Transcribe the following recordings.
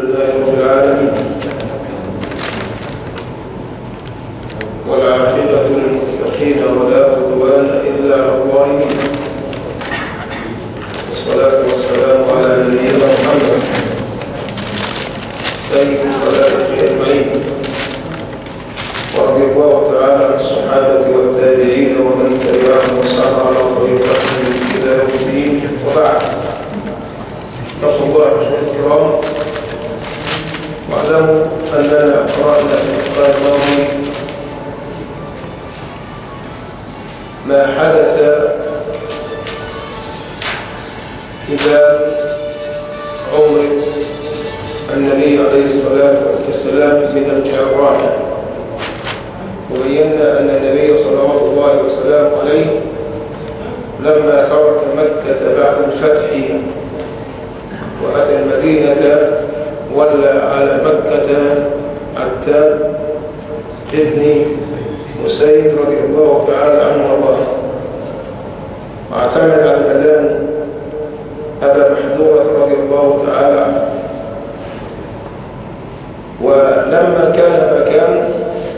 لله رب العالمين والعاقبة للمتقين ولا عدوان إلا على الظالمين والصلاة والسلام على نبينا محمد سيد الخلائق أجمعين ورضي الله تعالى عن الصحابة والتابعين ومن تبعهم وسار على طريقتهم إلى يوم الدين وبعد اتقوا الله اخوتي الكرام واعلموا اننا قرانا في اللقاء الماضي ما حدث إذا عمر النبي عليه الصلاة والسلام من الجعرانة وبينا أن النبي صلوات الله وسلامه عليه لما ترك مكة بعد الفتح وأتى المدينة ولى على مكة عتاب ابن مسيد رضي الله تعالى عنه وارضاه واعتمد على بدان أبا محذورة رضي الله تعالى عنه ولما كان ما كان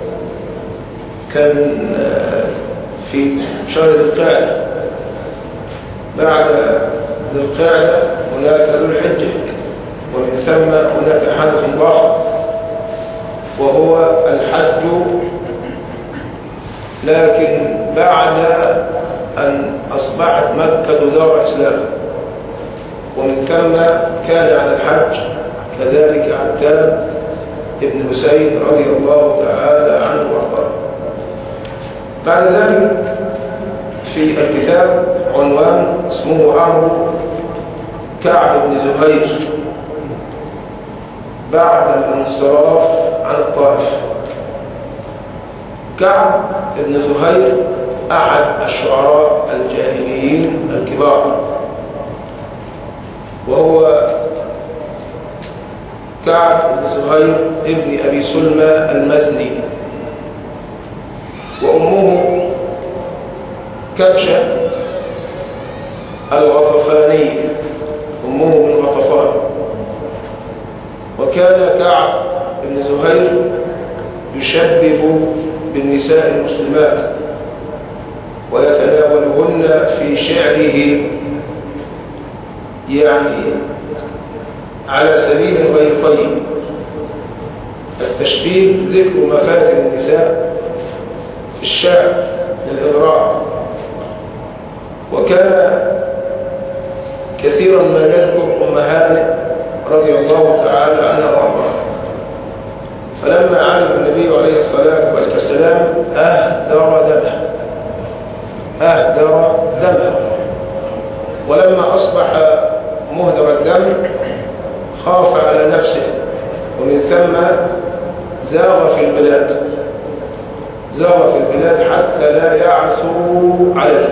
كان في شهر ذي القعدة بعد ذي القعدة هناك ذو الحجة ومن ثم هناك حدث ضخم وهو الحج لكن بعد أن أصبحت مكة دار إسلام ومن ثم كان على الحج كذلك عتاب ابن أسيد رضي الله تعالى عنه وارضاه بعد ذلك في الكتاب عنوان اسمه عمرو كعب بن زهير بعد الانصراف عن الطائف كعب بن زهير أحد الشعراء الجاهليين الكبار وهو كعب بن زهير ابن أبي سلمى المزني وأمه كبشة الغطفانية أمه من غطفان وكان كعب بن زهير يشبب بالنساء المسلمات ويتناولهن في شعره يعني على سبيل غير طيب التشبيب ذكر مفاتن النساء في الشعر للإغراء وكان كثيرا ما يذكر أم هانئ رضي الله تعالى عنها وارضاها فلما علم النبي عليه الصلاة والسلام أهدر دمه أهدر دمه ولما أصبح مهدر الدم خاف على نفسه ومن ثم زاغ في البلاد زاغ في البلاد حتى لا يعثروا عليه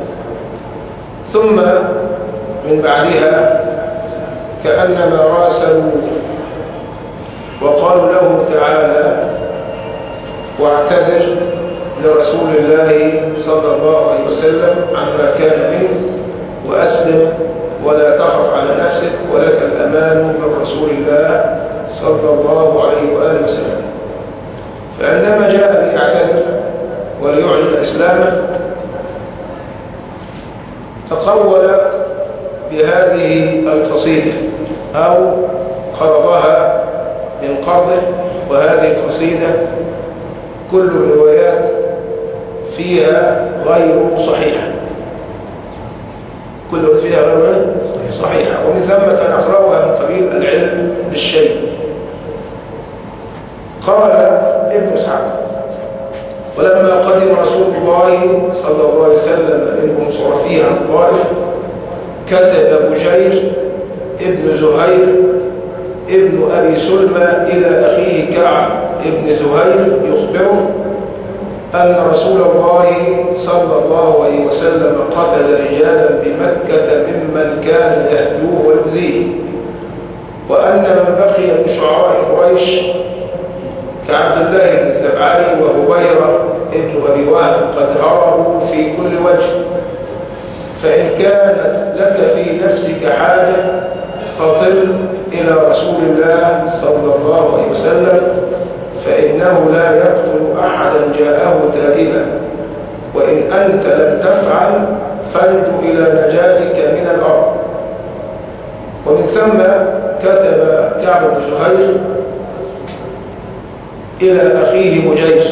ثم من بعدها كأنما راسلوا وقالوا له تعالى واعتذر لرسول الله صلى الله عليه وسلم عما كان منه وأسلم ولا تخف على نفسك ولك الأمان من رسول الله صلى الله عليه وآله وسلم فعندما جاء ليعتذر وليعلن إسلامه تقول بهذه القصيدة أو قرضها من قرضه وهذه القصيدة كل الروايات فيها غير صحيحة كل فيها غير صحيحة ومن ثم سنقرأها من قبيل العلم بالشيء قال ابن اسحاق ولما قدم رسول الله صلى الله عليه وسلم من منصرفه عن الطائف كتب بجير ابن زهير ابن أبي سلمى إلى أخيه كعب ابن زهير يخبره أن رسول الله صلى الله عليه وسلم قتل رجالا بمكة ممن كان يهدوه ويؤذيه وأن من بقي من شعراء قريش كعبد الله بن الزبعاني وهبيرة ابن أبي وهب قد هربوا في كل وجه فإن كانت لك في نفسك حاجة فطل إلى رسول الله صلى الله عليه وسلم فإنه لا يقتل أحدا جاءه تائبا وإن أنت لم تفعل فانج إلى نجاتك من الأرض ومن ثم كتب كعب بن زهير إلى أخيه بجيج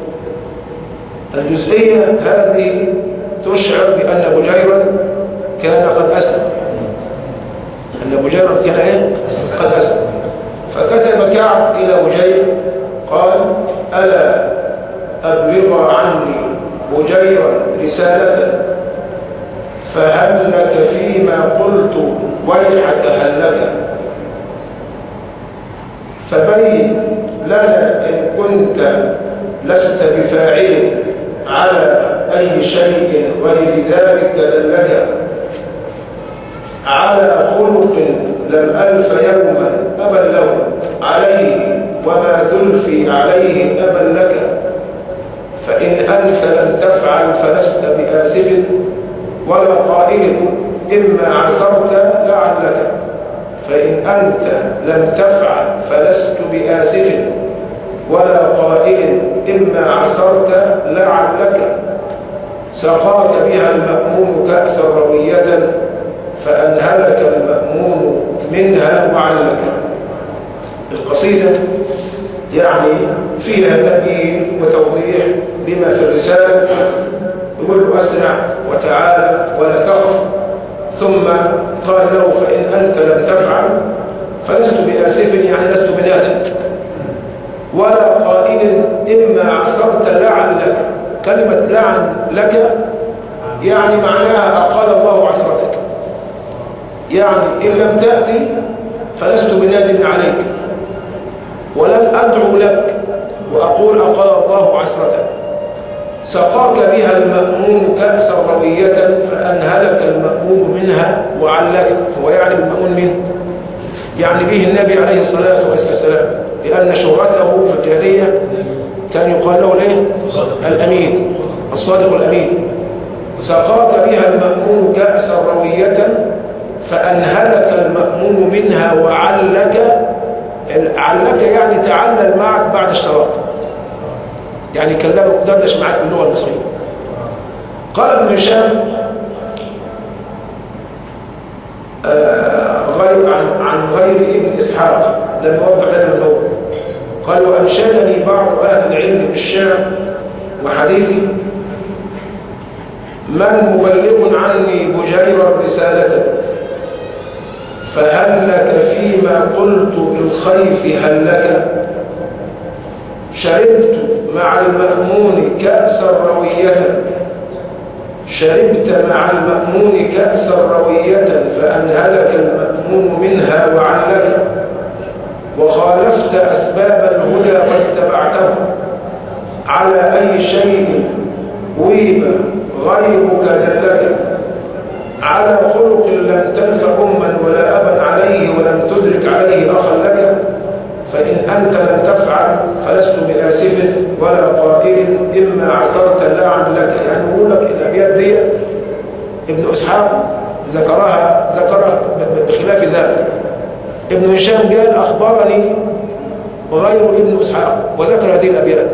الجزئية هذه تشعر بأن بجيرا كان قد أسلم أن بجيرا كان إيه؟ قد أسلم فكتب كعب إلى بجير قال ألا أبلغ عني بجيرا رسالة فهل لك فيما قلت ويحك هل لك فبين لنا إن كنت لست بفاعل على أي شيء غير ذلك دلك على خلق لم ألف يوما أبا له عليه وما تلفي عليه أبا لك فإن أنت لم تفعل فلست بآسف ولا قائل إما عثرت لعلك فإن أنت لم تفعل فلست بآسف ولا قائل إما عثرت لعلك سقاك بها المأمون كأسا روية فأنهلك المأمون منها وعلك القصيدة يعني فيها تبيين وتوضيح بما في الرسالة يقول له أسرع وتعالى ولا تخف ثم قال له فإن أنت لم تفعل فلست بآسف يعني لست بنادم ولا قائل إما عثرت لعلك كلمة لعن لك يعني معناها أقال الله عثرتك يعني إن لم تأتي فلست بنادم عليك ولن أدعو لك وأقول أقال الله عثرتك سقاك بها المأمون كأسا روية فأنهلك المأمون منها وعلك هو يعني بالمأمون من يعني به النبي عليه الصلاة والسلام لأن شهرته في الجاهلية كان يقال له ليه الأمين الصادق الأمين سقاك بها المأمون كأسا روية فأنهلك المأمون منها وعلك علك يعني تعلل معك بعد الشراب يعني كلمه دردش معك باللغة المصرية قال ابن هشام آه غير عن, عن غير ابن إسحاق لم يوضح لنا من هو قال وأنشدني بعض أهل العلم بالشعر وحديثي من مبلغ عني بجير رسالة فهل لك فيما قلت بالخيف هل لك شربت مع المأمون كأسا روية شربت مع المأمون كأسا روية فأنهلك المأمون منها وعلك وخالفت أسباب الهدى واتبعته على أي شيء ويب غيرك دلك على خلق لم تلف أما ولا أبا عليه ولم تدرك عليه أخا لك فإن أنت لم تفعل فلست بآسف ولا قائل إما عثرت لعلك يعني يقول لك الأبيات دي ابن إسحاق ذكرها ذكرها بخلاف ذلك ابن هشام قال أخبرني غير ابن إسحاق وذكر هذه الأبيات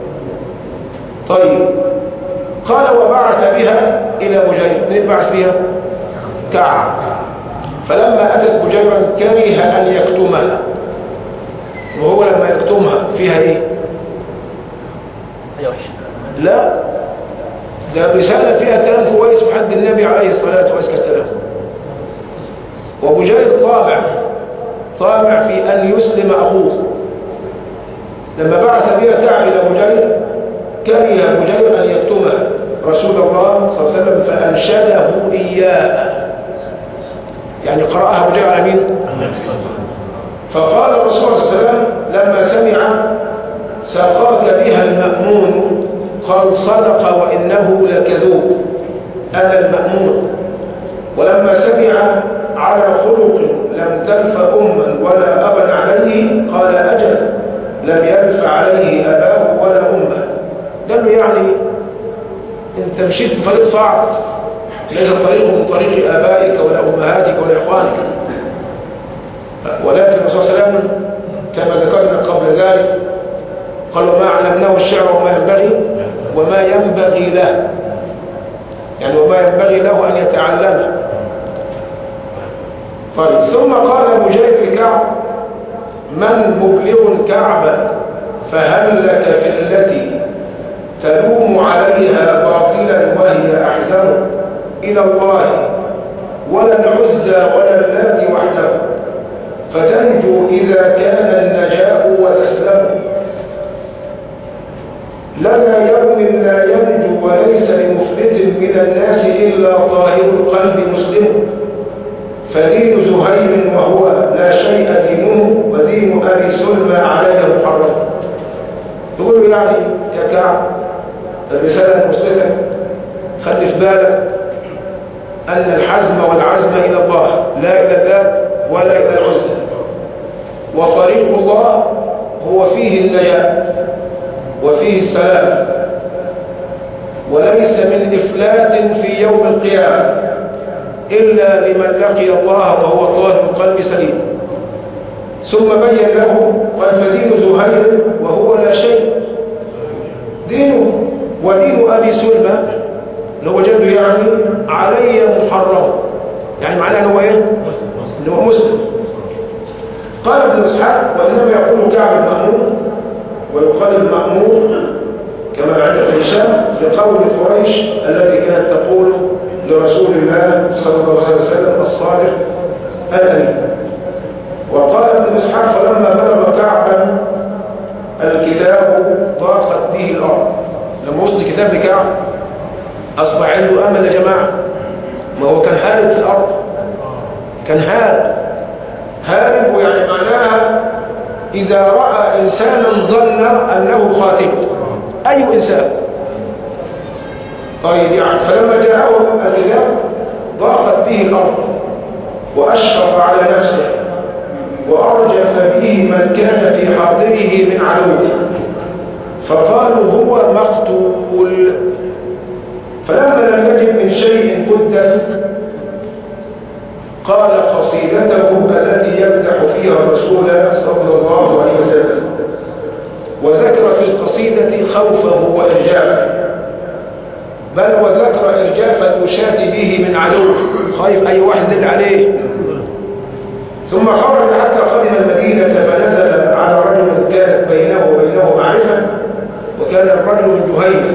طيب قال وبعث بها إلى بجير من بعث بها كعب فلما أتت بجيرا كره أن يكتمها وهو لما يكتمها فيها إيه حاجة وحشة لا ده رسالة فيها كلام كويس في حق النبي عليه الصلاة والسلام وبجير طامع طامع في أن يسلم أخوه لما بعث بها كعب إلى بجير كره بجير أن يكتمها رسول الله صلى الله عليه وسلم فأنشده إياها يعني قرأها بجير على مين؟ فقال الرسول صلى الله عليه وسلم لما سمع سقاك بها المأمون قال صدق وإنه لكذوب أنا المأمون ولما سمع على خلق لم تلف أما ولا أبا عليه قال أجل لم يلف عليه أباه ولا أمه قال له يعني انت مشيت في طريق صعب ليس طريق من طريق آبائك ولا أمهاتك ولا إخوانك ولكن الرسول صلى الله عليه وسلم كما ذكرنا قبل ذلك قال وما علمناه الشعر وما ينبغي وما ينبغي له يعني وما ينبغي له أن يتعلمه طيب ثم قال بجير لكعب من مبلغ كعبا فهل لك في التي تلوم عليها باطلا وهي أحزن إلى الله ولا العزى ولا اللات وحده فتنجو إذا كان النجاء وتسلم لنا يوم لا ينجو وليس لمفلت من الناس إلا طاهر القلب مسلم فدين زهير وهو لا شيء دينه ودين أبي سلمى عليه محرم يقول له يعني يا كعب الرسالة المثبتة خلي في بالك أن الحزم والعزم إلى الله لا إلى اللات ولا إلى العزة وطريق الله هو فيه النجاة وفيه السلام وليس من إفلات في يوم القيامة إلا لمن لقي الله وهو طاهر القلب سليم ثم بين له قال فدين زهير وهو لا شيء دينه ودين أبي سلمى اللي هو جده يعني علي محرم يعني معناه أنه إيه؟ أنه مسلم قال ابن إسحاق وإنما يقول كعب المأمون ويقال المأمور كما عند ابن هشام لقول قريش الذي كانت تقول لرسول الله صلى الله عليه وسلم الصالح الأمين وقال ابن إسحاق فلما بلغ كعبا الكتاب ضاقت به الأرض لما وصل الكتاب لكعب أصبح عنده أمل يا جماعة ما هو كان هارب في الأرض كان هارب هارب ويعني معناها إذا رأى إنسانا ظن أنه قاتله أي إنسان طيب يعني فلما جاءه الكتاب ضاقت به الأرض وأشفق على نفسه وأرجف به من كان في حاضره من عدوه فقالوا هو مقتول فلما لم يجد من شيء بدا قال قصيدته التي يمدح فيها الرسول صلى الله عليه وسلم وذكر في القصيدة خوفه وإرجافه بل وذكر إرجاف الوشاة به من عدو خايف أي واحد دل عليه ثم خرج حتى قدم المدينة فنزل على رجل كانت بينه وبينه معرفة وكان الرجل من جهينة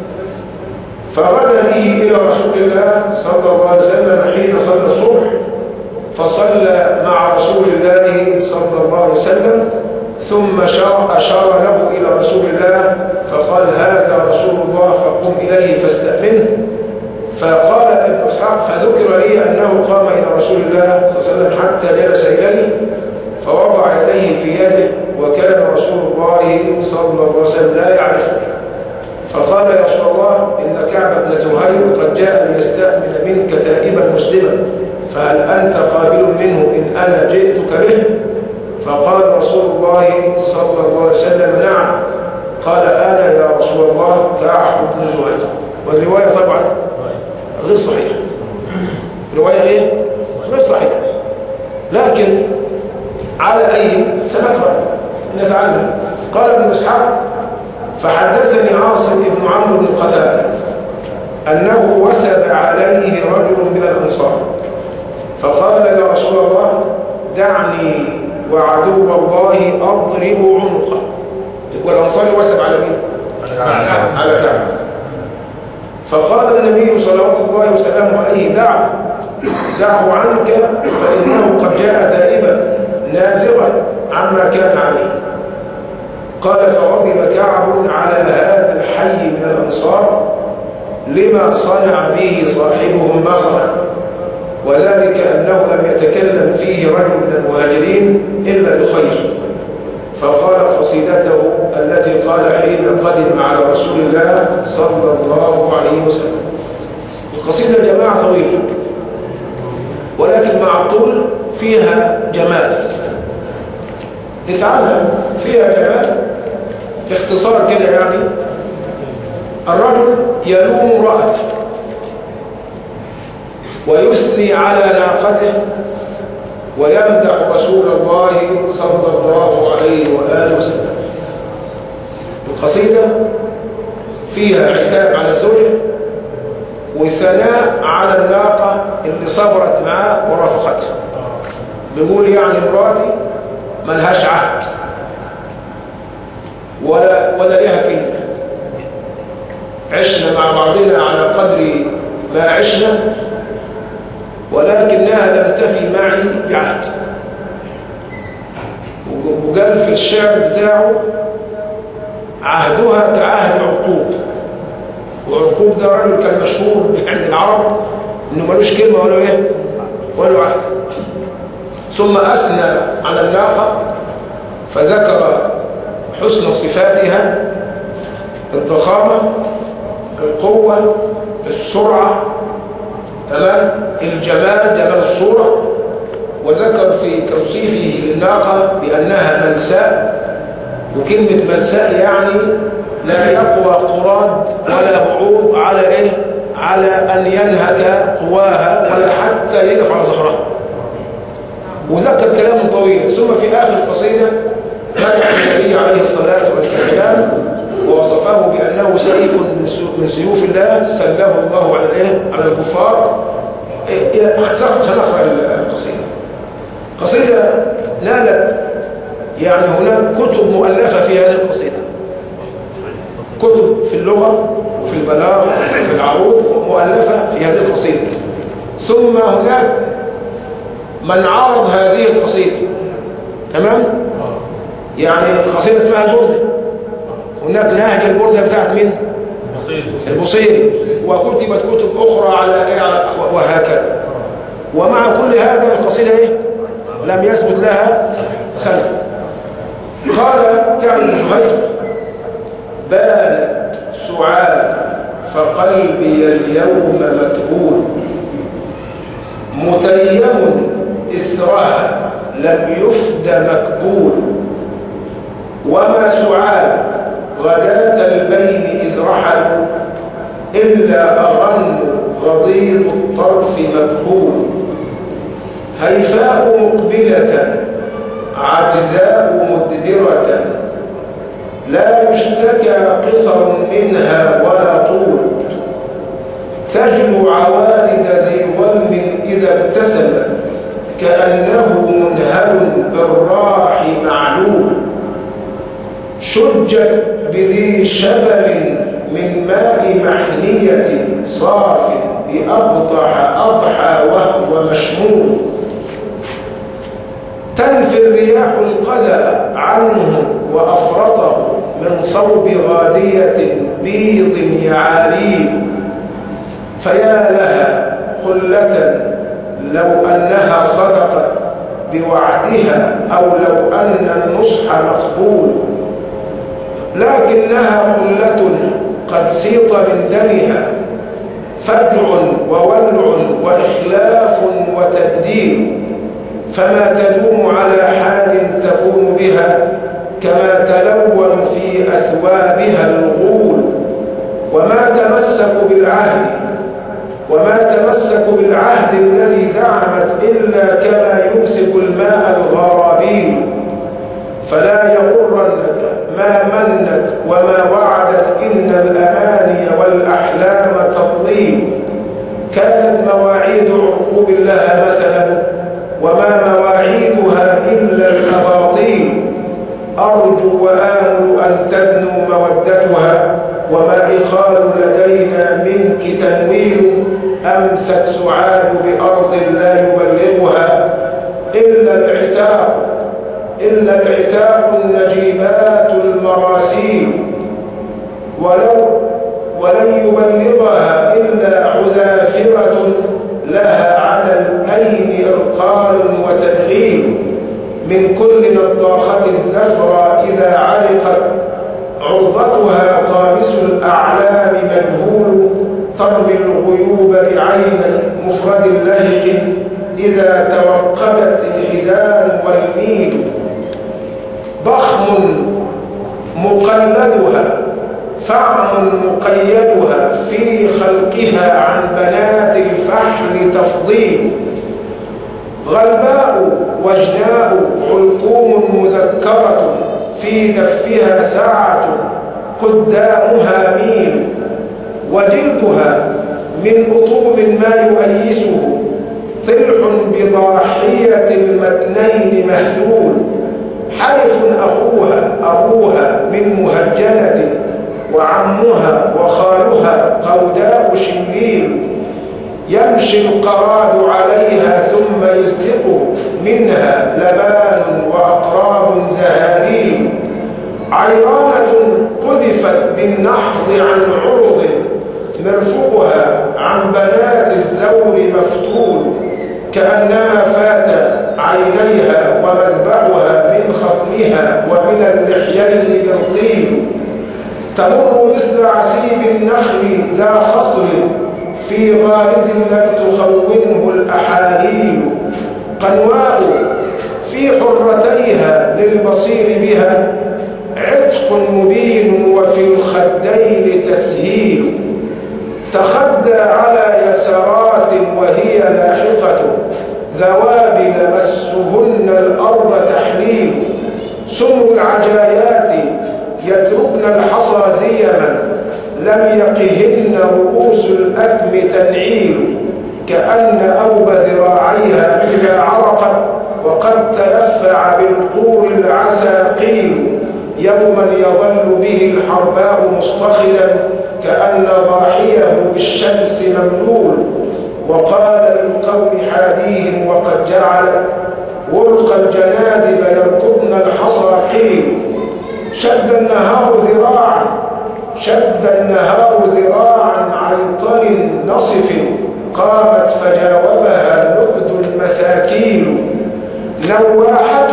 فغدا به إلى رسول الله صلى الله عليه وسلم حين صلى الصبح فصلى مع رسول الله صلى الله عليه وسلم ثم أشار له إلى رسول الله فقال هذا رسول الله فقم إليه فاستأمنه فقال ابن إسحاق فذكر لي أنه قام إلى رسول الله صلى الله عليه وسلم حتى جلس إليه فوضع يديه في يده وكان رسول الله صلى الله عليه وسلم لا يعرفه فقال يا رسول الله إن كعب بن زهير قد جاء ليستأمن منك تائبا مسلما فهل أنت قابل منه إن أنا جئتك به فقال رسول الله صلى الله عليه وسلم نعم قال أنا يا رسول الله كعب بن زهير والرواية طبعا غير صحيحة رواية ايه؟ غير صحيحة لكن على أي سنقرأ نتعلم قال ابن إسحاق فحدثني عاصم بن عمرو بن قتادة أنه وثب عليه رجل من الأنصار فقال يا رسول الله دعني وعدو الله أضرب عنقه والأنصار وثب على مين؟ على كعب فقال النبي صلى الله عليه وسلم عليه دعه دعه عنك فإنه قد جاء تائبا نازغا عما كان عليه قال فغضب كعب على هذا الحي من الأنصار لما صنع به صاحبهم ما صنع وذلك أنه لم يتكلم فيه رجل من المهاجرين إلا بخير فقال قصيدته التي قال حين قدم على رسول الله صلى الله عليه وسلم القصيدة يا جماعة طويلة ولكن مع الطول فيها جمال نتعلم فيها جمال باختصار كده يعني الرجل يلوم امرأته ويثني على ناقته ويمدح رسول الله صلى الله عليه وآله وسلم القصيدة فيها عتاب على الزوجة وثناء على الناقة اللي صبرت معاه ورافقتها بيقول يعني مراتي ملهاش عهد ولا ولا لها كلمة عشنا مع بعضنا على قدر ما عشنا ولكنها لم تفي معي بعهد وقال في الشعر بتاعه عهدها كعهد عقود وعقود ده رجل كان مشهور عند العرب انه ملوش كلمه ولا ايه ولا عهد ثم اثنى على الناقه فذكر حسن صفاتها الضخامه القوه السرعه تمام الجمال جمال الصوره وذكر في توصيفه للناقه بانها ملساء وكلمه ملساء يعني لا يقوى قراد ولا بعوض على ايه على ان ينهك قواها ولا حتى يقف على ظهرها وذكر كلام طويل ثم في اخر القصيده مدح النبي عليه الصلاه والسلام ووصفه بانه سيف من سيوف الله سله الله على الايه على الكفار سنقرا القصيده قصيده نالت يعني هناك كتب مؤلفه في هذه القصيده كتب في اللغة وفي البلاغة وفي العروض مؤلفة في هذه القصيدة ثم هناك من عرض هذه القصيدة تمام؟ يعني القصيدة اسمها البردة هناك نهج البردة بتاعت مين؟ البصيري وكتبت كتب أخرى على وهكذا ومع كل هذا القصيدة إيه؟ لم يثبت لها سند قال كعب بن زهير بانت سعاد فقلبي اليوم متبول متيم إثرها لم يفد مكبول وما سعاد غداة البين إذ رحلوا إلا أغن غضيض الطرف مكهول هيفاء مقبلة عجزاء مدبرة لا يشتكى قصر منها ولا طول تجلو عوارض ذي ظلم إذا ابتسمت كأنه منهل بالراح معلول شجت بذي شبل من ماء محنية صاف بأبطح أضحى وهو مشمول تنفي الرياح القذى عنه وأفرطه من صوب غادية بيض يعاليل فيا لها خلة لو أنها صدقت بوعدها أو لو أن النصح مقبول لكنها خلة قد سيط من دمها فجع وولع وإخلاف وتبديل فما تلوم على حال تكون بها كما تلون في أثوابها الغول وما تمسك بالعهد وما تمسك بالعهد الذي زعمت إلا كما يمسك الماء الغرابيل فلا يغرنك ما منت وما وعدت إن الأماني والأحلام تطليل كانت مواعيد عقوب لها مثلا وما مواعيدها إلا الأباطيل أرجو وآمل أن تدنو مودتها وما إخال لدينا منك تنويل أمست سعاد بأرض لا يبلغها إلا العتاق إلا العتاق النجيبات المراسيل ولو ولن يبلغها إلا عذافرة لها على الأين إرقال وتدغيل من كل نضاخة الذفرى إذا علقت عرضتها طامس الأعلام مجهول ترمي الغيوب بعين مفرد لهق إذا توقدت الحزان والميل ضخم مقلدها فعم مقيدها في خلقها عن بنات الفحل تفضيل غلباء وجناء علقوم مذكرة في دفها ساعة قدامها ميل وجلدها من أطوم ما يؤيسه طلح بضاحية المتنين مهزول حلف أخوها أبوها من مهجنة وعمها وخالها قوداء شليل يمشي القراد عليها ثم يزدقه منها لبان وأقراب زهاليل عيرانة قذفت بالنحض عن عرض مرفقها عن بنات الزور مفتول كأنما فات عينيها ومذبحها من خطمها ومن اللحيين بالطيل تمر مثل عسيب النخل ذا خصر في غارز لم تخونه الأحاليل قنواء في حرتيها للبصير بها عتق مبين وفي الخدين تسهيل تخدى على يسارات وهي لاحقة ذوابل مسهن الأرض تحليل سمر العجايات يتركن الحصى زيما لم يقهن رؤوس الأكم تنعيل كأن أوب ذراعيها إذا عرقت وقد تلفع بالقور العساقيل يوما يظل به الحرباء مصطخلا كأن ضاحيه بالشمس مملول وقال للقوم حاديهم وقد جعلت ورق الجنادب يركضن الحصى قيل شد النهار ذراعا شد النهار ذراعا عيطل نصف قامت فجاوبها نقد المساكين نواحة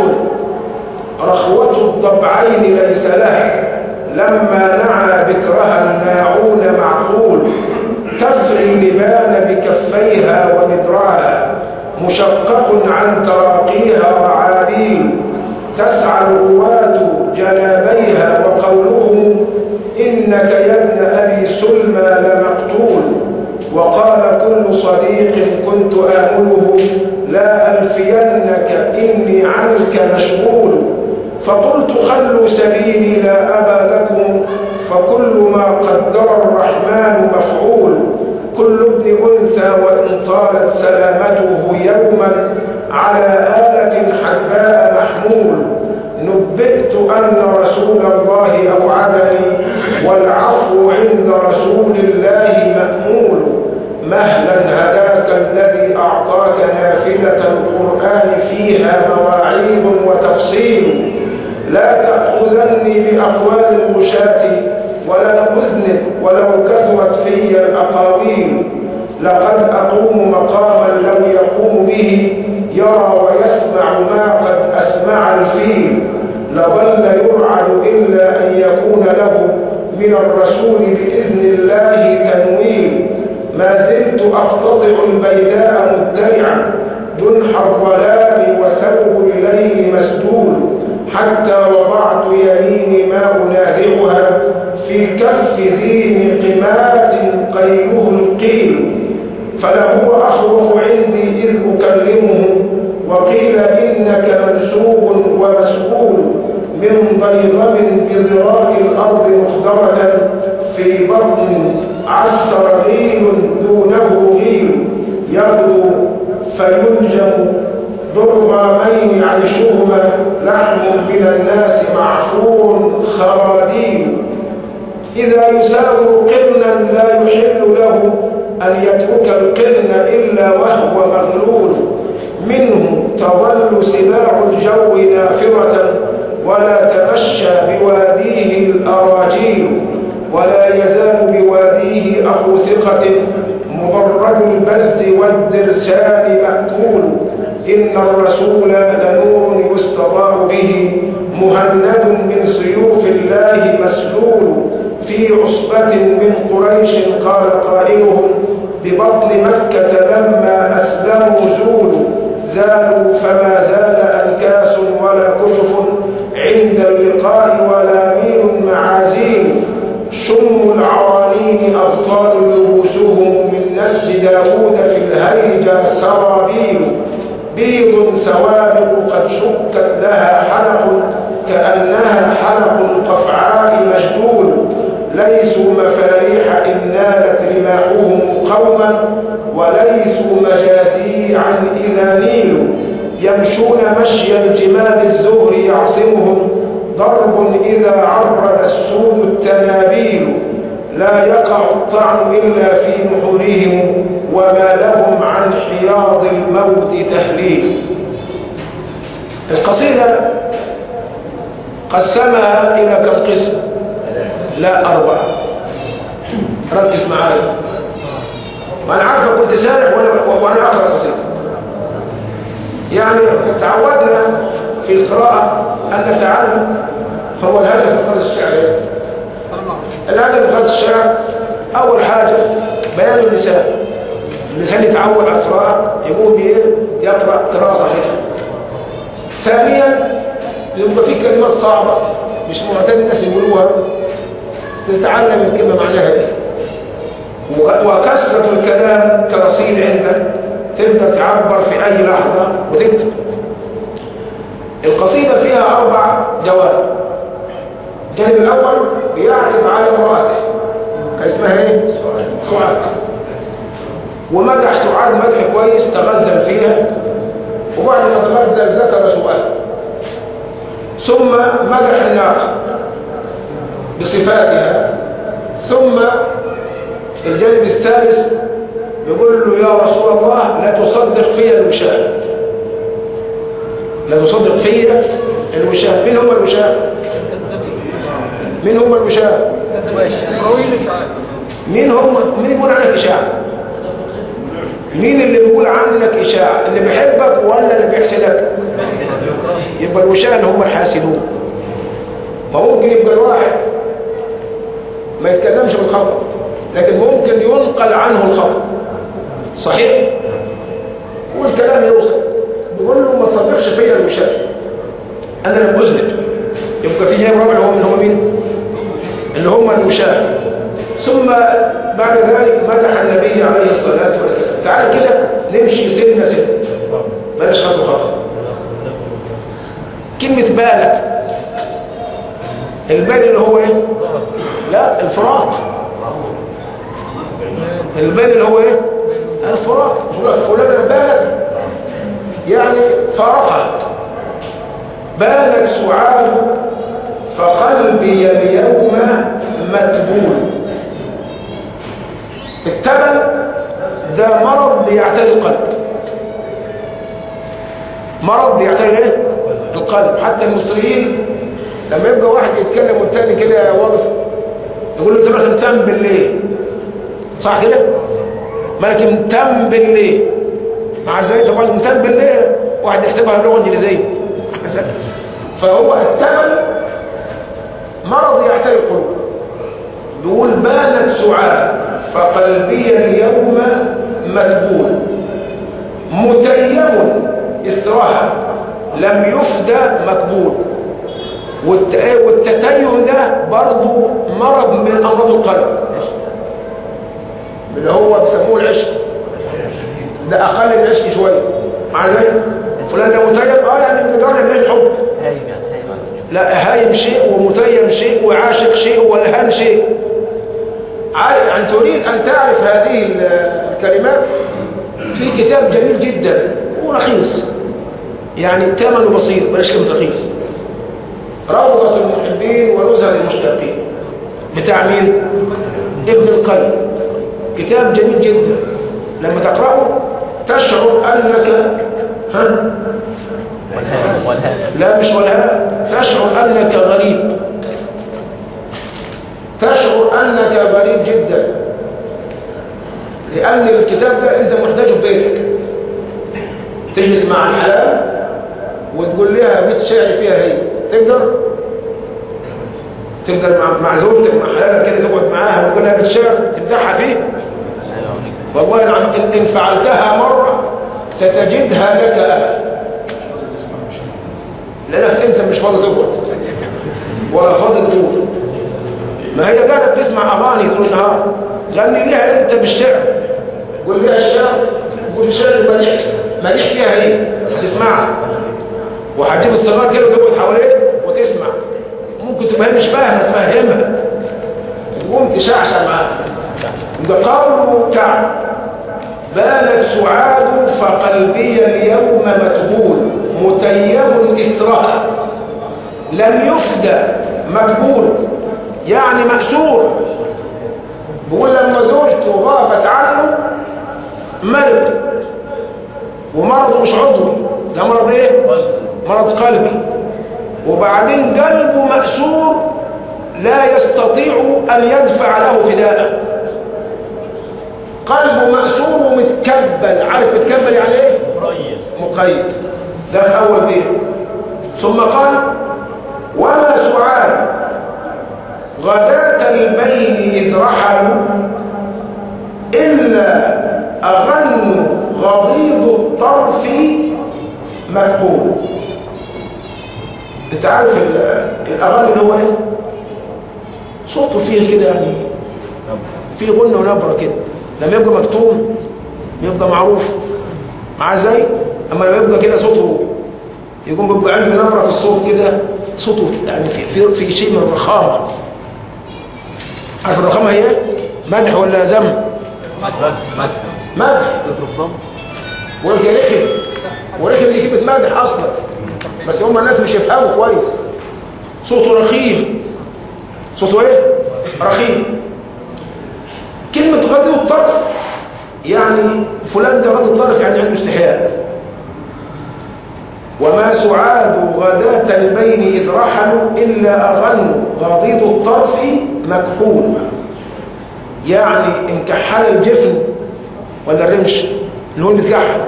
رخوة الضبعين ليس لها لما نعى بكرها الناعون معقول تفري اللبان بكفيها ومدرعها مشقق عن تراقيها رعابيل تسعى الرواة جنابيها وقولهم إنك يا ابن أبي سلمى لمقتول وقال كل صديق كنت آمله لا ألفينك إني عنك مشغول فقلت خلوا سبيلي لا أبا لكم فكل ما قدر الرحمن مفعول كل ابن أنثى وإن طالت سلامته يوما على آلة حدباء محمول نبئت أن رسول الله أوعدني والعفو عند رسول الله مأمول مهلا هداك الذي أعطاك نافلة القرآن فيها مواعيظ وتفصيل لا تأخذني بأقوال المشاة ولن أذنب ولو كثرت في الأقاويل لقد أقوم مقاما لو يقوم به يرى ويسمع ما قد أسمع الفيل لظل يرعد إلا أن يكون له من الرسول بإذن الله تنويل ما زلت أقتطع البيداء مدرعا جنح الظلام وثوب الليل مسدول حتى وضعت يميني ما أنازعها في كف ذي مقمات قيله القيل فلهو أخوف عندي إذ أكلمه وقيل إنك منسوب ومسؤول من ضيغم بذراء الأرض مخضرة في بطن عسر غيل دونه غيل يغدو فيلجم ضرغامين عيشهما لحم من الناس معفور خراديل إذا يساور قرنا لا يحل له أن يترك القرن إلا وهو مغلول منه تظل سباع الجو نافرة ولا تمشى بواديه الأراجيل ولا يزال بواديه أخو ثقة مضرد البز والدرسان مأكول إن الرسول لنور يستضاء به مهند من سيوف الله مسلول في عصبة من قريش قال قائلهم ببطن مكة لما أسلموا زولوا زالوا فما زال أنكاس ولا كشف عند اللقاء ولا ميل معازيل شم العوانين أبطال لبوسهم من نسج داود في الهيجا سرابيل بيض سوابق قد شكت لها حلق كأنها حلق القفعاء مشدول ليسوا مفاريح إن نالت رماحهم قوما وليسوا مجازيعا إذا نيلوا يمشون مشي الجمال الزهر يعصمهم ضرب إذا عرض السود التنابيل لا يقع الطعن إلا في نحورهم وما لهم عن حياض الموت تهليل القصيدة قسمها إلى كم قسم لا أربعة ركز معايا وأنا عارفة كنت سارح وأنا, وأنا أقرأ القصيدة يعني تعودنا في القراءة أن نتعلم هو الهدف من قراءة الشعر الهدف من قراءة الشعر أول حاجة بيان اللسان اللسان يتعود على القراءة يقوم بإيه؟ يقرأ قراءة صحيحة ثانيا يبقى في كلمات صعبة مش معتاد الناس يقولوها تتعلم الكلمة معناها ايه وكثرة الكلام كرصيد عندك تقدر تعبر في أي لحظة وتكتب القصيدة فيها أربع جواب الجانب الأول بيعتب على امرأته كان اسمها ايه؟ سعاد ومدح سعاد مدح كويس تغزل فيها وبعد ما تغزل ذكر سؤال ثم مدح الناقة بصفاتها ثم الجانب الثالث يقول له يا رسول الله لا تصدق في الوشاة لا تصدق في الوشاة مين هم الوشاة مين هم الوشاة رويل إشعاع مين هم مين يقول عنك إشاعة مين اللي بيقول عنك إشاعة اللي بيحبك ولا اللي بيحسدك يبقى الوشاة اللي هم الحاسدون ما ممكن يبقى الواحد ما يتكلمش بالخطأ لكن ممكن ينقل عنه الخطأ صحيح والكلام يوصل بيقول له ما تصدقش فيا الوشاة انا لم اذنب يبقى في جانب رابع هو من هم مين اللي هم الوشاة ثم بعد ذلك مدح النبي عليه الصلاة والسلام تعالى كده نمشي سنة سنة بلاش خطوة خطوة كلمة بالت البال اللي هو ايه لا الفراق البال اللي هو ايه الفراق يقول لك فلانة بالت يعني فرقها بالت سعاد فقلبي اليوم متبول التبل ده مرض بيعتري القلب مرض بيعتري ايه القلب حتى المصريين لما يبقى واحد يتكلم والتاني كده واقف يقول له انت مالك متنبل ليه صح كده مالك متنبل ليه مع ازاي طبعا متنبل ليه واحد يحسبها لغه انجليزيه فهو التبل مرض يعتري القلوب بيقول بانت سعاد فقلبي اليوم مدبول متيم إثرها لم يفدى مقبول والت- والتتيم ده برضو مرض من أمراض القلب اللي هو بيسموه العشق ده أقل من العشق شوية مع ذلك فلان ده متيم اه يعني بدرجة من الحب هايم يعني هايم لا هايم شيء ومتيم شيء وعاشق شيء والهان شيء عا- أن تريد أن تعرف هذه ال- الكلمات في كتاب جميل جدا ورخيص يعني ثمنه بسيط بلاش كلمة رخيص روضة المحبين ونزهة المشتاقين بتاع مين؟ ابن القيم كتاب جميل جدا لما تقرأه تشعر أنك ها والهاء والهاء لا مش والهاء تشعر أنك غريب تشعر أنك غريب جدا لأن الكتاب ده أنت محتاجه في بيتك تجلس مع الحلال وتقول لها بيت شعر فيها هي تقدر تقدر مع, مع زوجتك مع حلالك كده تقعد معاها وتقول لها بيت شعر تمدحها فيه والله نعم إن, إن فعلتها مرة ستجدها لك أبدا لأنك أنت مش فاضي تقعد ولا فاضي تقول ما هي قاعدة بتسمع أغاني طول النهار غني ليها أنت بالشعر قول ليها الشعر قول الشعر مليح مليح فيها هي هتسمعك وهتجيب الصغار كده وتقعد حواليك وتسمع ممكن تبقى هي مش فاهمه تفهمها تقوم تشعشع معاك يبقى قوله كعب بانت سعاد فقلبي اليوم متبول متيم إثرها لم يفدى مقبول يعني مأسور بيقول لما زوجته غابت عنه مرض ومرضه مش عضوي ده مرض ايه مرض قلبي وبعدين قلبه مأسور لا يستطيع أن يدفع له فداء قلبه مأسور ومتكبل عارف متكبل يعني ايه مقيد ده في أول بيت ثم قال وما سعاد غداة البين إذ رحلوا إلا أغن غضيض الطرف مكحول انت عارف ال- الأغن اللي هو ايه صوته فيه كده يعني فيه غنة ونبرة كده لما يبقى مكتوم بيبقى معروف معاه ازاي اما لما يبقى كده صوته يكون بيبقى عنده نبرة في الصوت كده صوته يعني في في, في شيء من الرخامة عارف الرخامة هي ايه؟ مدح ولا ذم مدح وانت رخم ورخم دي كلمة مدح اصلا بس هم الناس مش يفهموا كويس صوته رخيم صوته ايه رخيم كلمة غدي الطرف يعني فلان ده غدي الطرف يعني عنده استحياء وما سعاد غداة البين إذ رحلوا إلا أغنوا غضيض الطرف مكحول يعني انكحل الجفن ولا الرمش اللي هو بيتكحل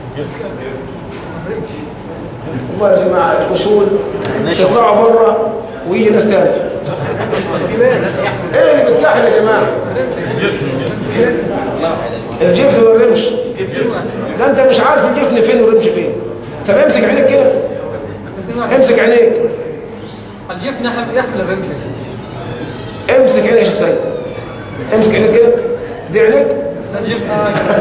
والله يا جماعة الأصول تطلعوا بره ويجي ناس تاني ايه اللي بيتكحل يا جماعة الجفن والرمش ده انت مش عارف الجفن فين والرمش فين طب امسك عينيك كده امسك عينيك الجفن يحمل يحمل الرمش يا شيخ امسك عينيك يا شيخ سيد امسك عينيك كده دي عينيك الجفن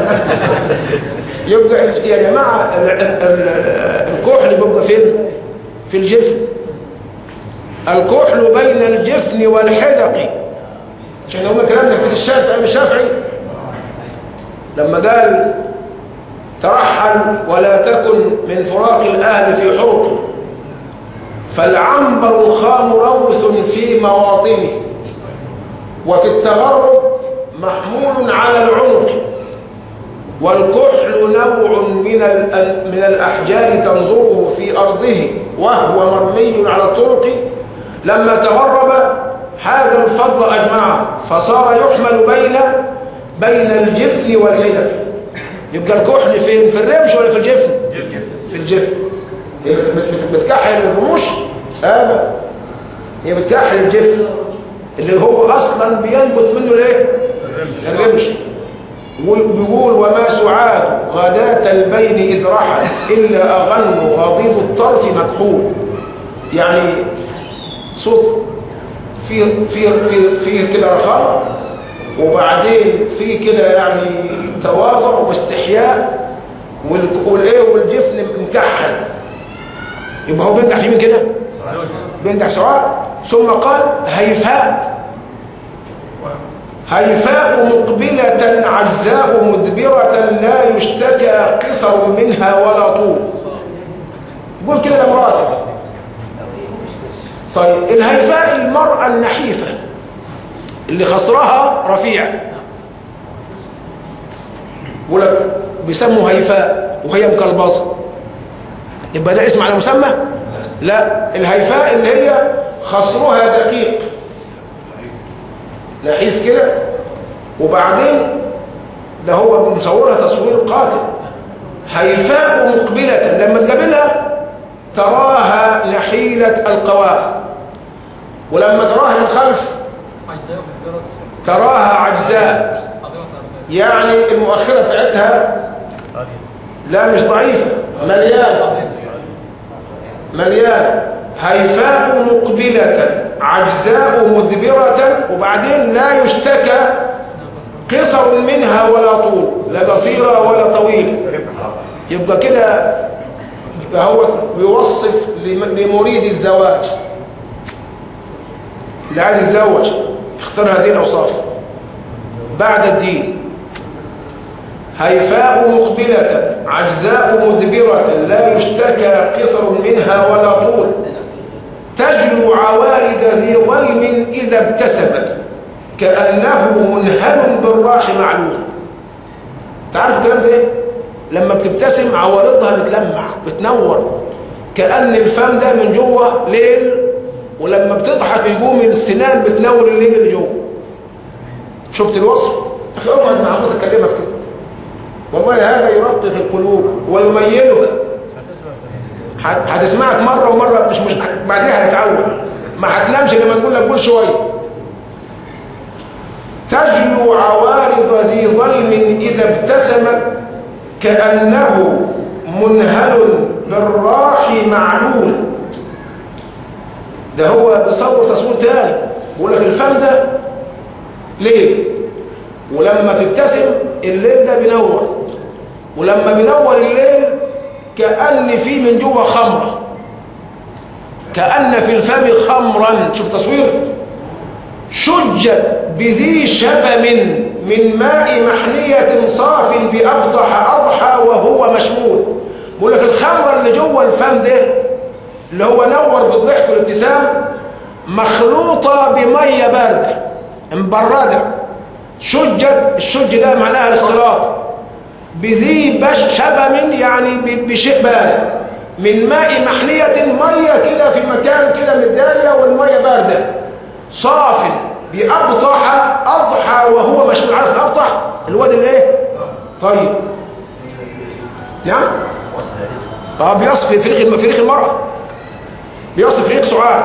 يبقى ال- يا جماعة ال- ال- ال- الكحل بيبقى فين في الجفن الكحل بين الجفن والحدق عشان هم كلام ده في الشافعي الشافعي لما قال ترحل ولا تكن من فراق الأهل في حرق فالعنبر الخام روث في مواطنه وفي التغرب محمول على العنق والكحل نوع من ال- من الأحجار تنظره في أرضه وهو مرمي على الطرق لما تغرب هذا الفضل أجمعه فصار يحمل بين بين الجفن والحدق يبقى الكحل فين في الرمش ولا في الجفن في الجفن هي بت- بت- بتكحل الرموش ابدا هي بتكحل الجفن اللي هو اصلا بينبت منه الايه الرمش بيقول وما سعاد غداة البين إذ رحل إلا أغن غضيض الطرف مكحول يعني صوت فيه فيه فيه فيه كده رخاء وبعدين فيه كده يعني تواضع واستحياء وال- والايه والجفن مكحل يبقى هو بيمدح يمين كده بيمدح سعاد ثم قال هيفاء هيفاء مقبلة عجزاء مدبرة لا يشتكى قصر منها ولا طول قول كده لمراتك طيب الهيفاء المرأة النحيفة اللي خصرها رفيع يقول لك بيسموا هيفاء وهي مكلبظة يبقى ده اسم على مسمى لا الهيفاء اللي هي خصرها دقيق نحيف كده وبعدين ده هو مصورها تصوير قاتل هيفاء مقبلة لما تقابلها تراها نحيلة القوام ولما تراها من خلف عجزاء ومقدرة تراها عجزاء عظيمة الأرض. يعني المؤخرة بتاعتها لا مش ضعيفة مليانة عظيم مليانة هيفاء مقبلة عجزاء مدبرة وبعدين لا يشتكى قصر منها ولا طول لا قصيرة ولا طويلة يبقى كده يبقى هو بيوصف لم- لمريد الزواج اللي عايز يتزوج اختار هذه الأوصاف بعد الدين هيفاء مقبلة عجزاء مدبرة لا يشتكى قصر منها ولا طول تجلو عوارض ذي ظلم إذا ابتسمت كأنه منهل بالراح معلول تعرف الكلام ده ايه؟ لما بتبتسم عوارضها بتلمع بتنور كأن الفم ده من جوه ليل ولما بتضحك يقوم السنان بتنور الليل اللي جوه شفت الوصف؟ أخي اقعد مع عمود أكلمها في كده والله هذا يرقق القلوب ويميلها هت- هتسمعك مرة ومرة مش مش بعدها هتتعود ما هتنامش لما تقول لك قول شوية تجلو عوارض ذي ظلم إذا ابتسمت كأنه منهل بالراح معلول ده هو بيصور تصوير تاني بيقول لك الفم ده ليل ولما تبتسم الليل ده بينور ولما بينور الليل كأن في من جوه خمرة كأن في الفم خمرا شوف تصوير شجت بذي شبم من ماء محنية صاف بأبضح أضحى وهو مشمول بقول لك الخمرة اللي جوه الفم ده اللي هو نور بالضحك والابتسام مخلوطة بمية باردة مبردة شجت الشج ده معناها الاختلاط بذي بش شبم يعني ب- بشيء بارد من ماء محنية مية كده في مكان كده متدارية والمية باردة صاف بأبطح أضحى وهو مش عارف الأبطح الواد اللي ايه طيب نعم اه بيصف فريق الم- فريق المرأة بيصف فريق سعاد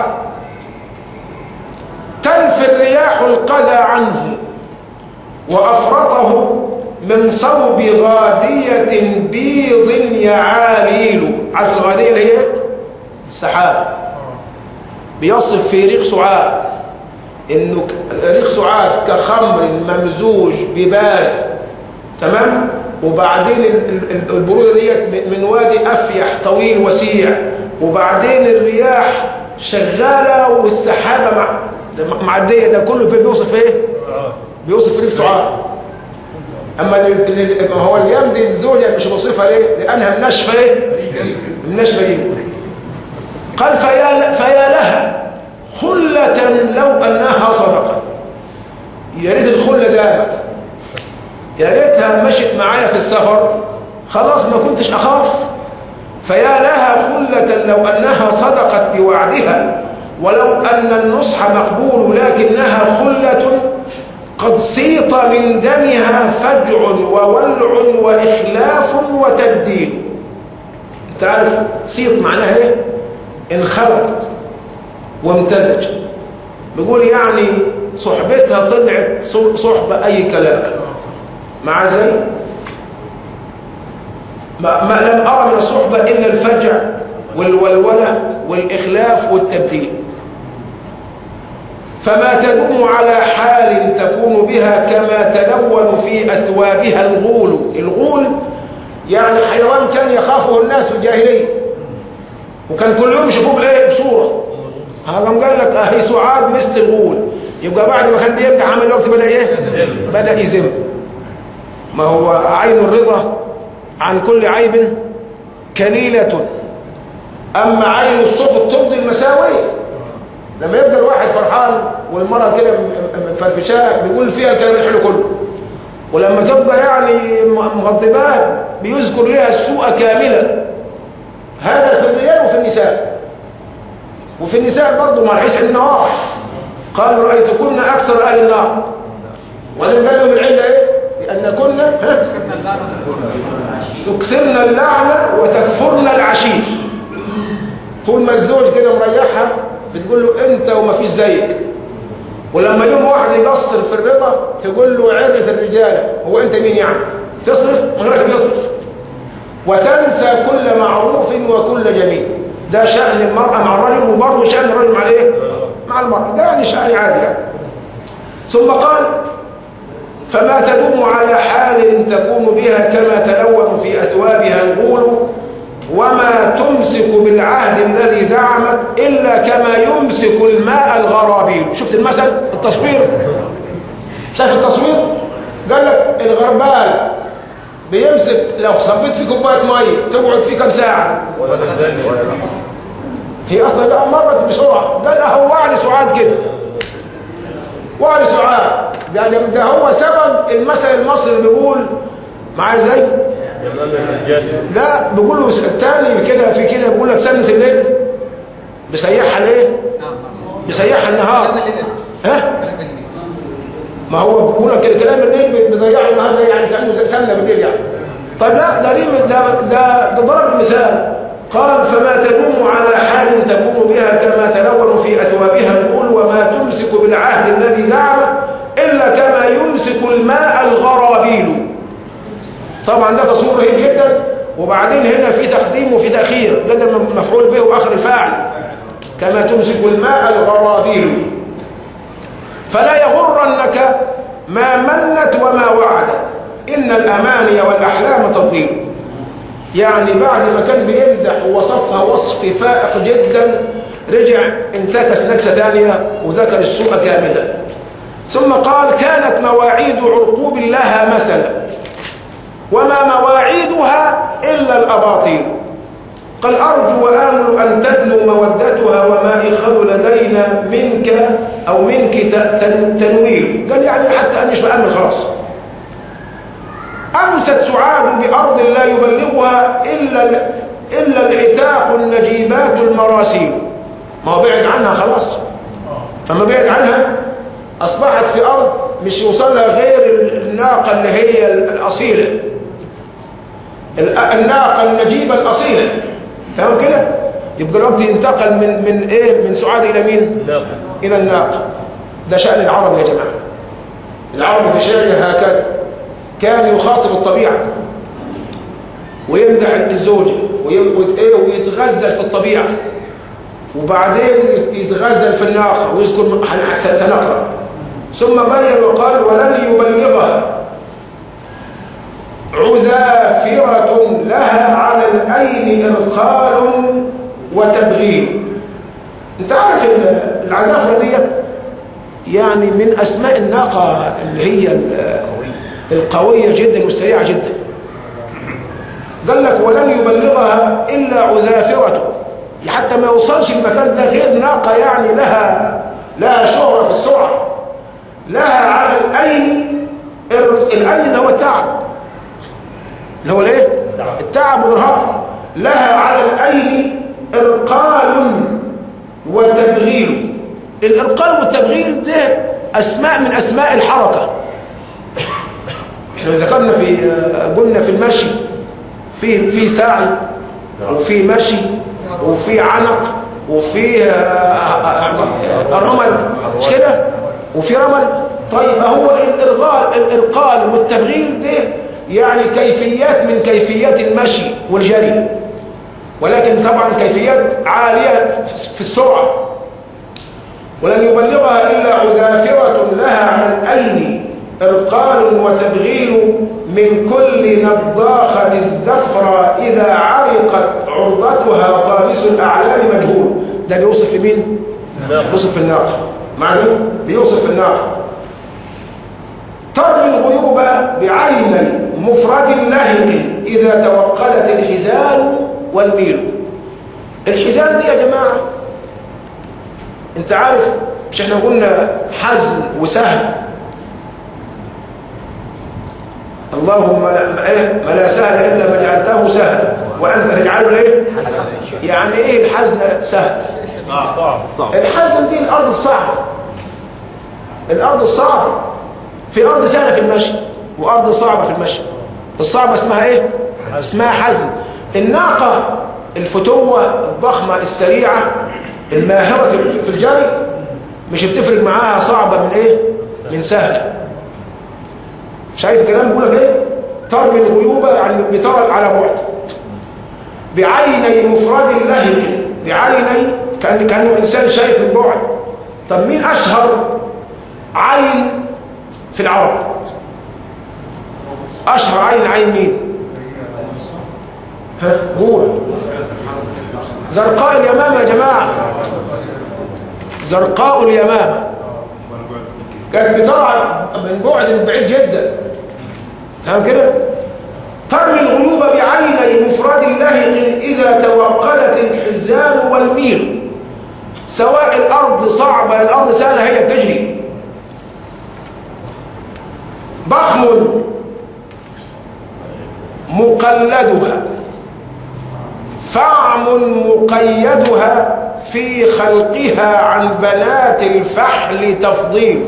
تنفي الرياح القذى عنه وأفرطه من صوب غادية بيض يعاليل عارف الغادية اللي هي السحابة بيصف في ريق سعاد انه ك- ريق سعاد كخمر ممزوج ببارد تمام وبعدين ال- ال- البرودة ديت م- من وادي أفيح طويل وسيع وبعدين الرياح شغالة والسحابة مع ده م- معدية ده كله بيوصف ايه؟ بيوصف ريق سعاد اما ال- ال- ال- ما هو اليم دي الزوجة مش بوصفها ليه؟ لأنها منشفة ايه؟ منشفة جدا قال فيا فيا لها خلة لو أنها صدقت يا ريت الخلة دامت يا ريتها مشت معايا في السفر خلاص ما كنتش أخاف فيا لها خلة لو أنها صدقت بوعدها ولو أن النصح مقبول لكنها خلة قد سيط من دمها فجع وولع وإخلاف وتبديل انت عارف سيط معناها ايه انخلط وامتزج بيقول يعني صحبتها طلعت صحبة أي كلام مع زي ما, ما لم أرى من الصحبة إلا الفجع والولولة والإخلاف والتبديل فما تدوم على حال تكون بها كما تلون في أثوابها الغول الغول يعني حيوان كان يخافه الناس في الجاهلية وكان كل يوم يشوفوه بإيه بصورة هذا قال لك أهي سعاد مثل الغول يبقى بعد ما كان بيمدح عمل الوقت بدأ إيه بدأ يزم ما هو عين الرضا عن كل عيب كليلة أما عين السخط تبدي المساوية لما يبقى الواحد فرحان والمرأة كده مفرفشاه بيقول فيها الكلام الحلو كله ولما تبقى يعني مغضبات بيذكر لها السوء كاملا هذا في الرجال وفي النساء وفي النساء برضه ما الحيث عندنا واضح قالوا رأيتكن أكثر أهل النار وبعدين قال لهم العلة إيه؟ لأن كنا ها؟ تكسرن اللعنة وتكفرن العشير طول ما الزوج كده مريحها بتقول له انت وما فيش زيك ولما يوم واحد يقصر في الرضا تقول له عرف الرجال هو انت مين يعني تصرف من غيرك بيصرف وتنسى كل معروف وكل جميل ده شأن المرأة مع الرجل وبرضه شأن الرجل مع الايه مع المرأة ده يعني شأن عادي يعني ثم قال فما تدوم على حال تكون بها كما تلون في أثوابها الغول وما تمسك بالعهد الذي زعمت إلا كما يمسك الماء الغرابيل شفت المثل التصوير شايف التصوير قال لك الغربال بيمسك لو صبيت في كوبايه ميه تقعد فيه كم ساعه هي اصلا لا مرت بسرعه قال هو وعد سعاد كده وعد سعاد قال ده هو سبب المثل المصري بيقول معايا ازاي لا بيقول له الثاني كده في كده بيقول لك سنه الليل بيسيحها ليه نعم بيسيحها كلام النهار الليل ها كلام الليل ما هو بيقول لك كده كلام الليل بيضيعه النهار زي يعني كانه زي سنه بالليل يعني طيب لا ده ليه ده ده ده ضرب المثال قال فما تلوم على حال تكون بها كما تلون في اثوابها الغول وما تمسك بالعهد الذي زعمت الا كما يمسك الماء الغرابيل طبعا ده تصوير رهيب جدا وبعدين هنا في تقديم وفي تاخير ده ده مفعول به واخر الفاعل كما تمسك الماء الغرابيل فلا يغرنك ما منت وما وعدت إن الأماني والأحلام تضليل يعني بعد ما كان بيمدح ووصفها وصف فائق جدا رجع انتكس نكسة ثانية وذكر السوء كاملا ثم قال كانت مواعيد عرقوب لها مثلا وما مواعيدها إلا الأباطيل قال أرجو وآمل أن تدنو مودتها وما إخل لدينا منك أو منك ت- تن- تنويل قال يعني حتى أن يشبه أمل خلاص أمست سعاد بأرض لا يبلغها إلا ال- إلا العتاق النجيبات المراسيل ما هو بعد عنها خلاص فما بعد عنها أصبحت في أرض مش يوصلها غير ال- الناقة اللي هي ال- الأصيلة ال- الناقة النجيبة الأصيلة تمام كده يبقى الوقت ينتقل من من ايه من سعاد الى مين الى الناقة ده شأن العرب يا جماعة العرب في شعره هكذا كان يخاطب الطبيعة ويمدح الزوجة وي- ويت- إيه ويتغزل في الطبيعة وبعدين يت- يتغزل في الناقة ويذكر م- هن- س- سنقرأ ثم بين وقال ولن يبلغها عذافرة لها على الأين إرقال وتبغيل انت عارف ال- العذافرة ديت يعني من أسماء الناقة اللي هي ال- القوية جدا والسريعة جدا قال لك ولن يبلغها إلا عذافرة حتى ما يوصلش المكان ده غير ناقة يعني لها لها شهرة في السرعة لها على الأين الر- الأين اللي هو التعب اللي هو الايه التعب والارهاق لها على الأين إرقال وتبغيل الإرقال والتبغيل ده أسماء من أسماء الحركة احنا ذكرنا في قلنا في المشي في في سعي وفي مشي وفي عنق وفي آه، يعني آه، رمل مش كده وفي رمل طيب هو الارغال الارقال والتبغيل ده يعني كيفيات من كيفيات المشي والجري ولكن طبعا كيفيات عاليه في السرعه ولن يبلغها إلا عذافرة لها على الأين إرقال وتبغيل من كل نضاخة الذفرة إذا عرقت عرضتها طامس الأعلام مجهول ده بيوصف في مين؟ بيوصف في الناقة معلوم؟ بيوصف في الناقة ترمي الغيوب بعيني مفرد لهق إذا توقلت الحزان والميل الحزان دي يا جماعة انت عارف مش احنا قلنا حزن وسهل اللهم لا, إيه؟ ما لا سهل الا ما جعلته سهلا وانت تجعله ايه يعني ايه الحزن سهل صعب الحزن دي الارض الصعبه الارض الصعبه في ارض سهله في المشي وارض صعبه في المشي الصعبه اسمها ايه اسمها حزن الناقه الفتوه الضخمه السريعه الماهره في في الجري مش بتفرق معاها صعبه من ايه من سهله شايف الكلام بيقول لك ايه ترمي الغيوب يعني بترى على بعد بعيني مفرد لهق بعيني كأن كأنه إنسان شايف من بعد طب مين أشهر عين في العرب أشهر عين عين مين ها قول زرقاء اليمامة يا جماعة زرقاء اليمامة كانت بترعى من بعد بعيد جدا تمام كده ترمي الغيوب بعيني مفرد لاهق إذا توقلت الحزام والميل سواء الأرض صعبة الأرض سهلة هي بتجري ضخم مقلدها فعم مقيدها في خلقها عن بنات الفحل تفضيل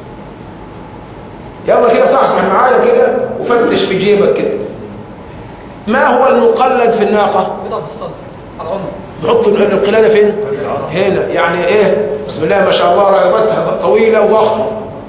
يلا كده صحصح معايا كده وفتش في جيبك كده ما هو المقلد في الناقة بيضع في الصدر على العمر بحط القلادة فين هنا يعني ايه بسم الله ما شاء الله رقبتها طويلة وضخمة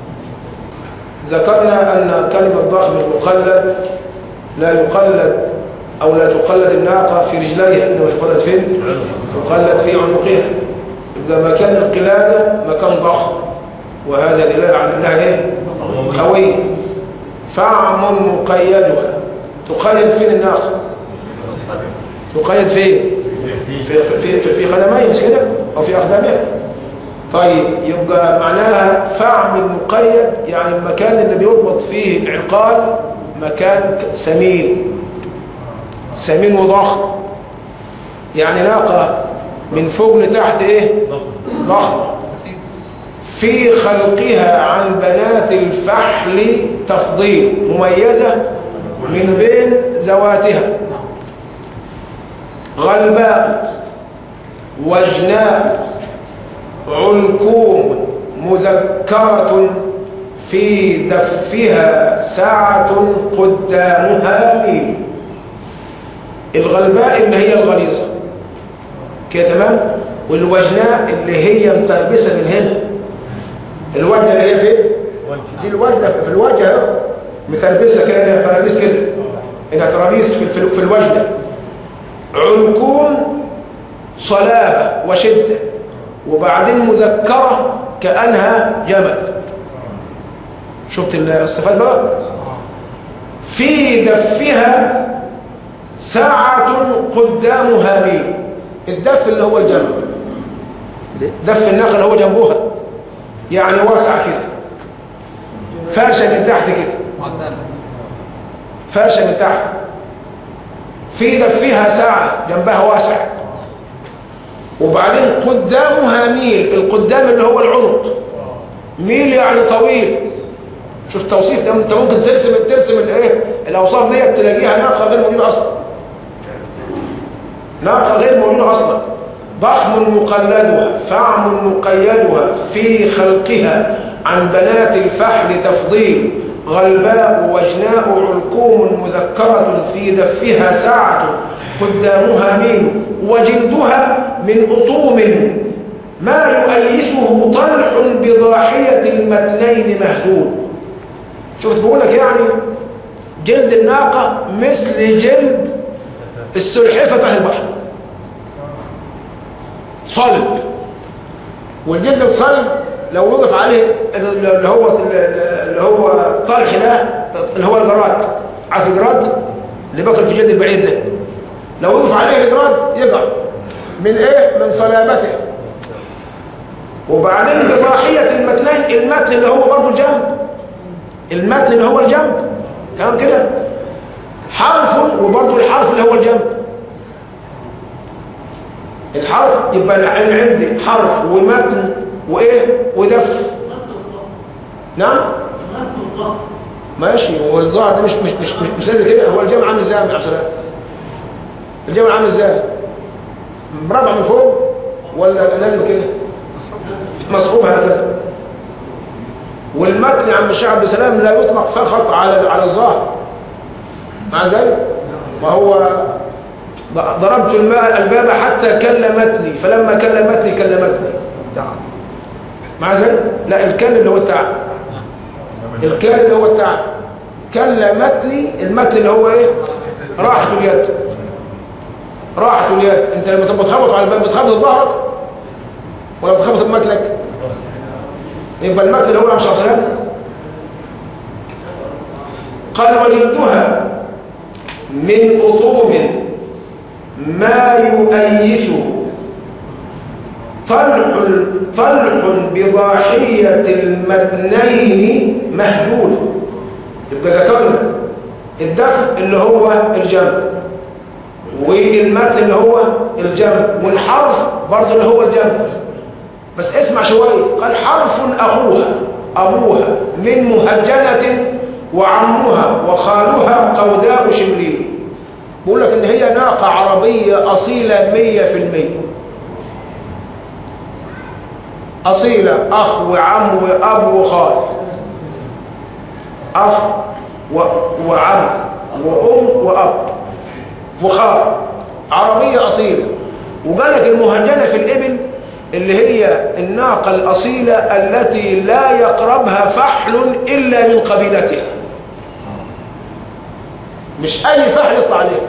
ذكرنا أن كلمة ضخم المقلد لا يقلد أو لا تقلد الناقة في رجليها إنما تقلد فين تقلد في عنقها يبقى مكان القلادة مكان ضخم وهذا دليل على أنها إيه قوية فعم مقيدها تقيد فين الناقة تقيد فين في في في, في قدميها مش كده او في اقدامها طيب يبقى معناها فعم المقيد يعني المكان اللي بيربط فيه العقال مكان سمين سمين وضخم يعني ناقة من فوق لتحت ايه ضخمة في خلقها عن بنات الفحل تفضيل مميزة من بين ذواتها غلباء وجناء علكوم مذكرة في دفها ساعة قدامها ميل الغلباء اللي هي الغليظة كده تمام والوجناء اللي هي متربسة من هنا الوجنة اللي هي فين دي الوجنة في الوجه اهو متربسة كده لها ترابيس كده انها ترابيس في, في, في الوجنة علكوم صلابة وشدة وبعدين مذكرة كأنها جمل شفت الصفات بقى في دفها ساعة قدامها ميل الدف اللي هو الجنب دف الناقة اللي هو جنبها يعني واسعة كده فرشة من تحت كده معدل فرشة من تحت في دفها ساعة جنبها واسع وبعدين قدامها ميل القدام اللي هو العنق ميل يعني طويل شوف توصيف ده انت ممكن ترسم ترسم الايه الاوصاف ديت تلاقيها ناقه غير موجوده اصلا ناقه غير موجوده اصلا ضخم مقلدها فعم مقيدها في خلقها عن بنات الفحل تفضيل غلباء وجناء علكوم مذكرة في دفها ساعة قدامها ميل وجلدها من أطوم ما يؤيسه طلح بضاحية المتنين مهزول شفت بقول لك يعني جلد الناقة مثل جلد السلحفة في البحر صلب والجلد الصلب لو وقف عليه اللي هو اللي هو الطلح ده اللي هو الجراد عارف الجراد اللي باكل في جلد البعير ده لو وقف عليه الجراد يقع من ايه من صلابته وبعدين بضاحية المتنين المتن اللي هو برضه الجنب المتن اللي هو الجنب تمام كده حرف وبرضه الحرف اللي هو الجنب الحرف يبقى انا عندي حرف ومتن وايه ودف نعم ماشي هو الظاهر ده مش مش مش مش, مش لازم كده هو الجمع عامل ازاي يا عبد السلام الجمع عامل ازاي مربع من فوق ولا لازم كده مصحوب هكذا والمتن يا عم الشيخ عبد السلام لا يطلق فقط على على الظاهر مع ذلك وهو ضربت الماء الباب حتى كلمتني فلما كلمتني كلمتني مع ذلك لا الكل اللي هو التعب الكل اللي هو التعب كلمتني المتن اللي هو ايه راحة اليد راحة اليد انت لما تبقى تخبط على الباب بتخبط ظهرك ولا بتخبط بمتنك يبقى المتن اللي هو عم سلام قال وجلدها من أطوم ما يؤيسه طلح طلح بضاحية المتنين مهزول يبقى ذكرنا الدف اللي هو الجنب والمتن اللي هو الجنب والحرف برضه اللي هو الجنب بس اسمع شوية قال حرف أخوها أبوها من مهجنة وعمها وخالها قوداء شمليل بقول لك إن هي ناقة عربية أصيلة مية في المية أصيلة أخ وعم وأب وخال أخ و... وعم وأم وأب وخال عربية أصيلة وقال لك المهجنة في الإبل اللي هي الناقة الأصيلة التي لا يقربها فحل إلا من قبيلتها مش أي فحل يطلع عليه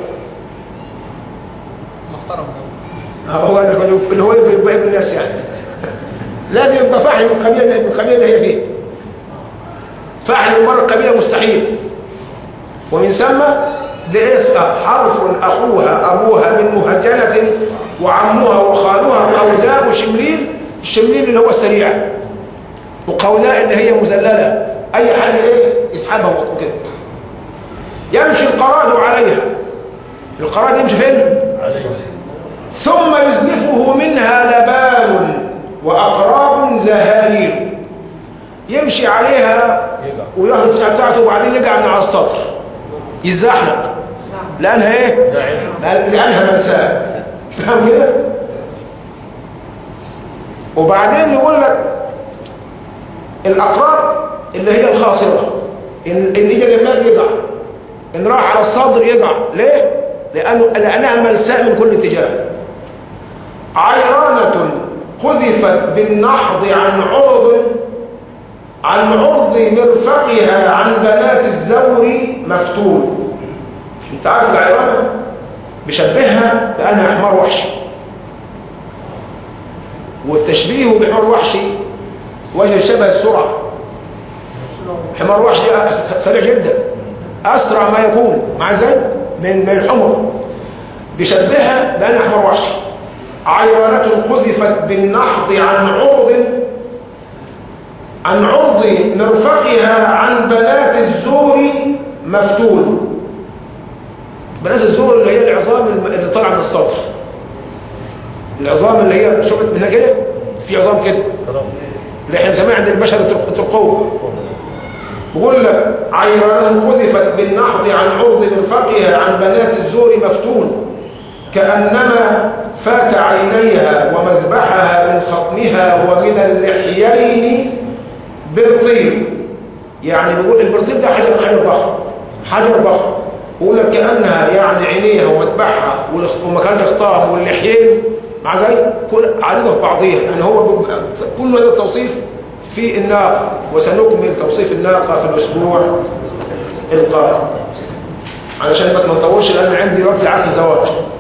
محترم هو اللي هو يبقى ابن الناس يعني لازم يبقى فحل من القبيلة من القبيلة اللي هي فيها فحل من مرة القبيلة مستحيل ومن ثم دئس حرف أخوها أبوها من مهجنة وعمها وخالها قوداء وشمليل الشمليل اللي هو السريع وقوداء اللي هي مزللة أي حاجة إيه يسحبها وكده يمشي القراد عليها القراد يمشي فين؟ ثم يزلفه منها لبان وأقراب زهاليل يمشي عليها وياخد الفتحة بتاعته وبعدين يقع من على السطر يتزحلق لأنها إيه؟ لأنها منساه فاهم كده؟ وبعدين يقول لك الأقراب اللي هي الخاصرة إن, إن يجي اليماد يقع إن راح على الصدر يقع ليه؟ لأنه لأنها ملساء من كل اتجاه عيرانة قذفت بالنحض عن عرض عن عرض مرفقها عن بنات الزور مفتون انت عارف العيرانة بشبهها بأنها حمار وحشي والتشبيه بحمار وحشي وجه شبه السرعة حمار وحشي سريع جدا أسرع ما يكون مع ذلك من من الحمر بشبهها بأنها حمار وحشي عيرانة قذفت بالنحض عن عرض عن عرض مرفقها عن بنات الزور مفتول بنات الزور اللي هي العظام اللي طالعه من السطر العظام اللي هي شفت منها كده في عظام كده اللي احنا بنسميها عند البشر الترقوه بقول لك عيران قذفت بالنحض عن عرض مرفقها عن بنات الزور مفتول كأنما فات عينيها ومذبحها من خطمها ومن اللحيين برطيل يعني بيقول البرطيل ده حجر حجر ضخم حجر ضخم بيقول لك كأنها يعني عينيها ومذبحها ومكان الخطام واللحيين مع ذلك كل عارضة في بعضيها يعني هو كل هذا التوصيف في الناقة وسنكمل توصيف الناقة في الأسبوع القادم علشان بس ما نطولش لأن عندي وقت عقد زواج